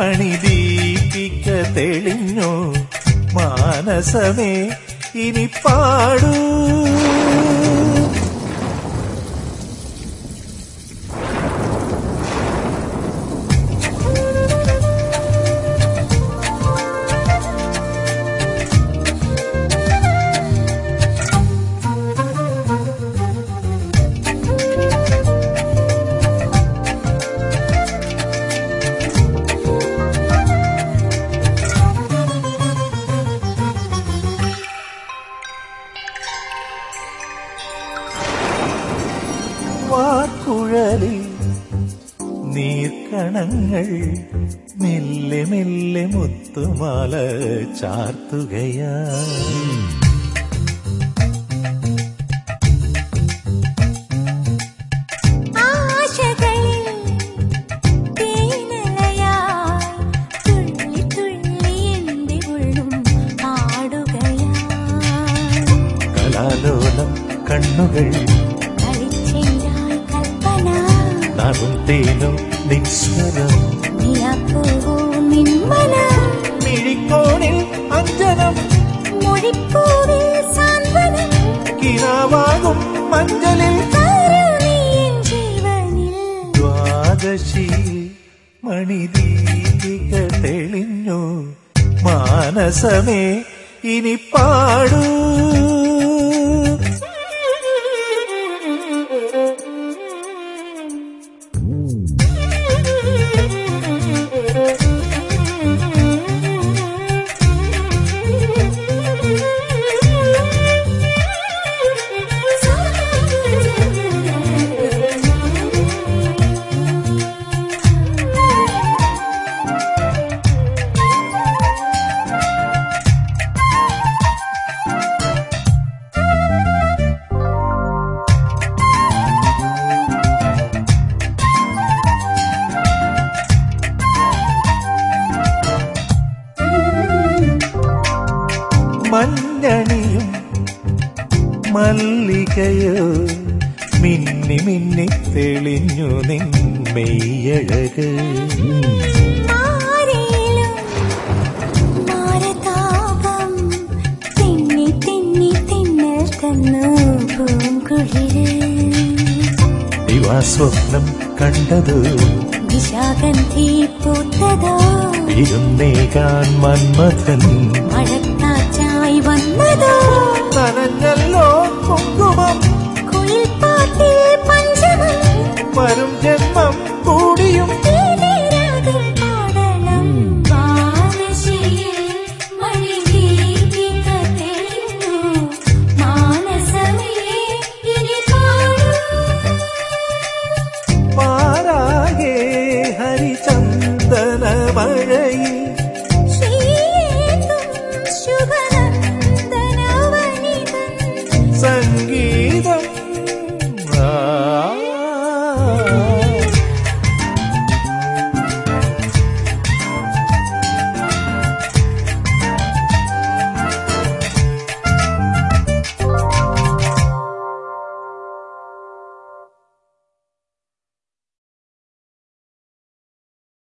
മണിദീപിക തെളിഞ്ഞു മാനസമേ ഇനി പാടൂ വാക്കുഴലിൽ നീർക്കണങ്ങൾ മെല്ലെ മെല്ലെ മുത്തുമാല ചാർത്തുകയാ ആശകളിൽ തേനലയായി തുള്ളി തുള്ളി എന്റെ ഉള്ളും പാടുകയായി കലാലോലം കണ്ണുകൾ കളിച്ചെന്തായി കൽപ്പന നറും തേനും നിസ്വരം നിലപ്പൂവോ നിന്മന മിഴിക്കോണിൽ അഞ്ജനം മൊഴിപ്പൂവിൽ സാന്ത്വനം കിനാവാകും മഞ്ചലിൽ കരുണീയൻ ജീവനിൽ ദ്വാദശി മണിദീപിക തെളിഞ്ഞു മാനസമേ ഇനി പാടൂ മഞ്ഞണിയും മല്ലികയോ മിന്നി മിന്നി തെളിഞ്ഞു നിന്മെയ്യഴക് മാറിയിലും മാരതാപം തെന്നി തെന്നി തിന്നൽ തന്നു പൂങ്കുളിര് ദിവാസ്വപ്നം കണ്ടതു നിശാഗന്ധി പൂത്തതോ ഇരുന്നേകാൻ മന്മഥൻ മഴക്കാറ്റായി വന്നതോ നനഞ്ഞല്ലോ